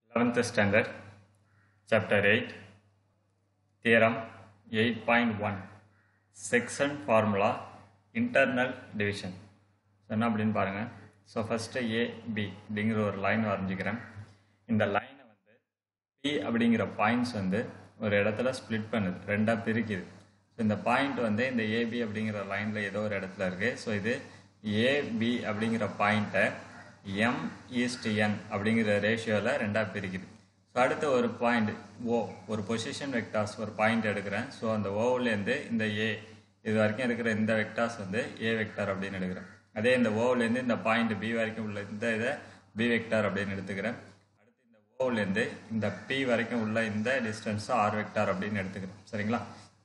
11th standard, chapter 8, theorem 8.1, section formula, internal division. So என்ன அப்படின்னு பாருங்கள் ஸோ ஃபஸ்ட்டு ஏ பி அப்படிங்கிற ஒரு லைன் வரைஞ்சிக்கிறேன் இந்த லைனை வந்து பி அப்படிங்கிற பாயிண்ட்ஸ் வந்து ஒரு இடத்துல ஸ்ப்ளிட் பண்ணுது ரெண்டாக பிரிக்குது ஸோ இந்த பாயிண்ட் வந்து இந்த ஏபி அப்படிங்கிற லைனில் ஏதோ ஒரு இடத்துல இருக்குது ஸோ இது ஏபி அப்படிங்கிற பாயிண்ட்டை எம் ஈஸ்ட் என் அப்படிங்கிற ரேஷியோவில் ரெண்டாக பிரிக்குது ஸோ அடுத்து ஒரு பாயிண்ட் ஓ ஒரு பொசிஷன் வெக்டார்ஸ் ஒரு பாயிண்ட் எடுக்கிறேன் ஸோ அந்த ஓவிலேருந்து இந்த ஏ இது வரைக்கும் இருக்கிற இந்த வெக்டார்ஸ் வந்து ஏ வெக்டார் அப்படின்னு எடுக்கிறேன் அதே இந்த ஓவிலேருந்து இந்த பாயிண்ட் பி வரைக்கும் உள்ள இந்த இதை பி வெக்டார் அப்படின்னு எடுத்துக்கிறேன் அடுத்து இந்த ஓவிலேருந்து இந்த பி வரைக்கும் உள்ள இந்த டிஸ்டன்ஸை ஆர் வெக்டார் அப்படின்னு எடுத்துக்கிறேன் சரிங்களா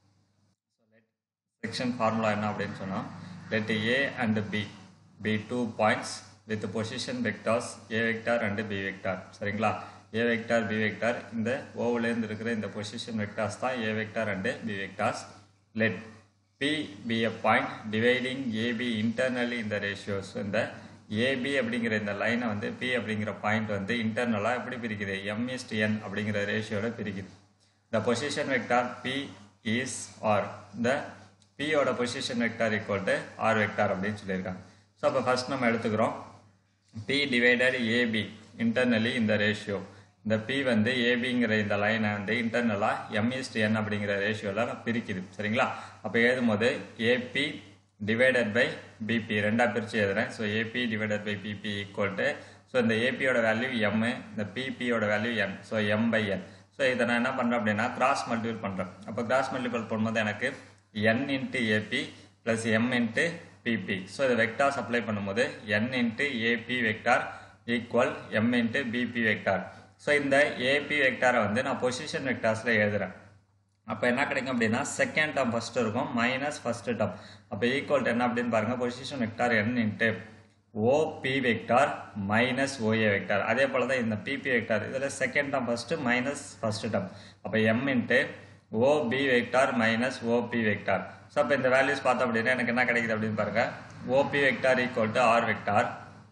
செக்ஷன் ஃபார்முலா என்ன அப்படின்னு சொன்னால் let A and B be two points with position vectors a vector and b vector சரிங்களா ஏ வெக்டார் பி வெக்டார் இந்த ஓவிலேருந்து இருக்கிற இந்த பொசிஷன் வெக்டார்ஸ் தான் a vector and b vectors let P be a point dividing AB internally இந்த ratios இந்த AB அப்படிங்கிற இந்த லைனை வந்து பி அப்படிங்கிற பாயிண்ட் வந்து இன்டர்னலாக எப்படி பிரிக்குது எம் இஸ்ட் என் அப்படிங்கிற ரேஷியோவில் பிரிக்குது the position vector P is r இந்த பியோட position vector equal to r vector அப்படின்னு சொல்லியிருக்காங்க ஸோ அப்போ ஃபர்ஸ்ட் நம்ம எடுத்துக்கிறோம் பி டிவைடட் ஏபி இன்டர்னலி இந்த ரேஷியோ இந்த பி வந்து ஏபிங்கிற இந்த லைனை வந்து இன்டர்னலாக எம்இஸ்ட் என் அப்படிங்கிற ரேஷியோவில் பிரிக்குது சரிங்களா அப்போ எழுதும் போது ஏபி டிவைடட் பை பிபி ரெண்டாக பிரித்து எழுதுறேன் so AB divided by PB equal to so இந்த ஏபியோட வேல்யூ எம் இந்த பிபியோட value n so m by n so இதை நான் என்ன பண்ணுறேன் அப்படின்னா கிராஸ் மல்டிபிள் பண்ணுறேன் அப்போ கிராஸ் மல்டிபிள் பண்ணும்போது எனக்கு n into AB plus m into PB so இதை வெக்டார்ஸ் அப்ளை பண்ணும்போது n into AB vector equal m into PB vector so இந்த ஏபி வெக்டாரை வந்து நான் பொசிஷன் வெக்டார்ஸில் எழுதுறேன் அப்போ என்ன கிடைக்கும் அப்படின்னா செகண்ட் டேர்ம் ஃபர்ஸ்ட் இருக்கும் மைனஸ் ஃபர்ஸ்ட் டேர்ம் அப்போ ஈக்குவல் என்ன அப்படின்னு பாருங்க position vector n into OB vector minus OA vector அதே போல தான் இந்த பிபி வெக்டார் இதில் second term first minus first term அப்போ m into OB vector minus OB vector so அப்போ இந்த வேல்யூஸ் பார்த்தோம் அப்படின்னா எனக்கு என்ன கிடைக்குது அப்படின்னு பாருங்க OB vector equal to r vector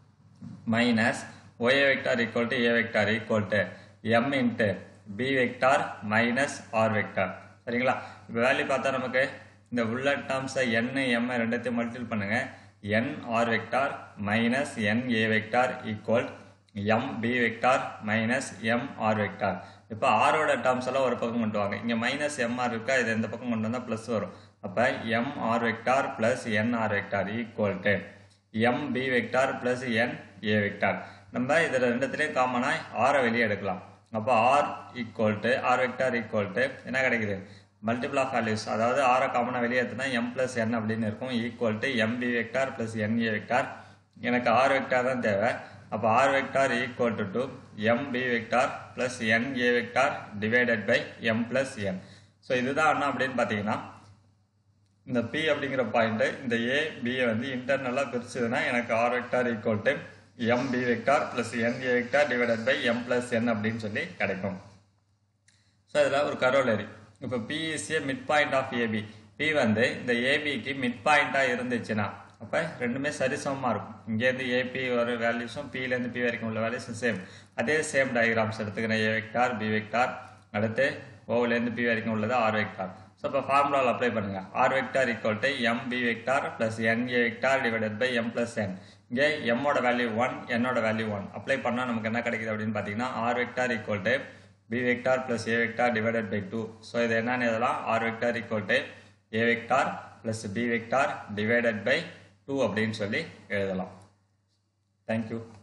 minus OA vector equal to a vector equal to m into b vector minus r vector சரிங்களா இப்போ வேல்யூ பார்த்தா நமக்கு இந்த உள்ள டேர்ம்ஸை என் எம் ரெண்டுத்தையும் மல்டிபிள் பண்ணுங்க n r vector minus n a vector equal m b vector minus m r vector இப்போ ஆரோட டேர்ம்ஸ் எல்லாம் ஒரு பக்கம் கொண்டு வாங்க இங்கே மைனஸ் எம்ஆர் இருக்கா இது இந்த பக்கம் கொண்டு வந்தால் ப்ளஸ் வரும் அப்போ m r vector plus n r vector equal to m b vector plus n a vector நம்ம இதில் ரெண்டுத்துலேயும் காமனாக ஆரை வெளியே எடுக்கலாம் அப்போ r equal to r vector equal to என்ன கிடைக்குது மல்டிபிள் ஆஃப் வேல்யூஸ் அதாவது ஆரை காமனாக வெளியே எடுத்துனா எம் ப்ளஸ் என் அப்படின்னு இருக்கும் equal to m b vector plus n a vector எனக்கு ஆர் வெக்டார் தான் தேவை அப்போ r vector equal to to m b vector plus n a vector divided by m plus n so இதுதான் என்ன அப்படின்னு பார்த்தீங்கன்னா இந்த பி அப்படிங்கிற பாயிண்ட் இந்த ஏ பியை வந்து இன்டர்னலாக பிரிச்சதுன்னா எனக்கு r vector equal to m b vector plus n a vector divided by m plus n அப்படின்னு சொல்லி கிடைக்கும் ஸோ இதில் ஒரு கரோலரி இப்போ P is a mid point of AB P வந்து இந்த ஏபிக்கு மிட் பாயிண்டாக இருந்துச்சுன்னா அப்போ ரெண்டுமே சரிசமமாக இருக்கும் இங்கேருந்து ஏபி ஒரு வேல்யூஸும் பிலேருந்து பி வரைக்கும் உள்ள வேல்யூஸும் சேம் அதே சேம் டயக்ராம்ஸ் எடுத்துக்கிறேன் ஏ வெக்டார் பி வெக்டார் அடுத்து ஓவிலேருந்து பி வரைக்கும் உள்ளது ஆர் வெக்டார் ஸோ இப்போ ஃபார்முலாவில் அப்ளை பண்ணுங்க r vector equal to m b vector plus n a vector divided by m plus n இங்கே எம்மோட வேல்யூ ஒன் என்னோட வேல்யூ ஒன் அப்ளை பண்ணால் நமக்கு என்ன கிடைக்குது அப்படின்னு பார்த்தீங்கன்னா r vector equal to b vector plus a vector divided by two so இது என்னன்னு எழுதலாம் r vector equal to a vector plus b vector divided by two அப்படின்னு சொல்லி எழுதலாம் தேங்க்யூ